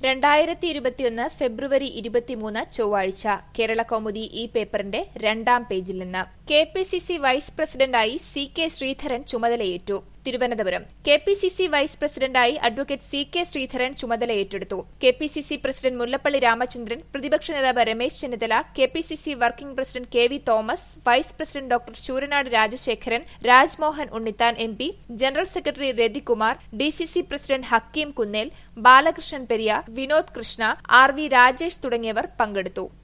രണ്ടായിരത്തി ഇരുപത്തിയൊന്ന് ഫെബ്രുവരി ഇരുപത്തിമൂന്ന് ചൊവ്വാഴ്ച കേരള കൗമുദി ഈ പേപ്പറിന്റെ രണ്ടാം പേജിൽ നിന്ന് K P C C vice പ്രസിഡന്റായി സി കെ ശ്രീധരൻ ചുമതലയേറ്റു Thiruvananthapuram K P C C vice പ്രസിഡന്റായി അഡ്വക്കേറ്റ് സി കെ ശ്രീധരൻ ചുമതല ഏറ്റെടുത്തു K P C C president Mullappally Ramachandran പ്രതിപക്ഷ നേതാവ് Ramesh Chennithala K P C C working president K V Thomas vice president doctor Sooranad Rajasekharan Rajmohan Unnithan M P general secretary Rathikumar D C C president Hakeem Kunnel Balakrishnan Periya Vinod Krishna R V Rajesh തുടങ്ങിയവർ പങ്കെടുത്തു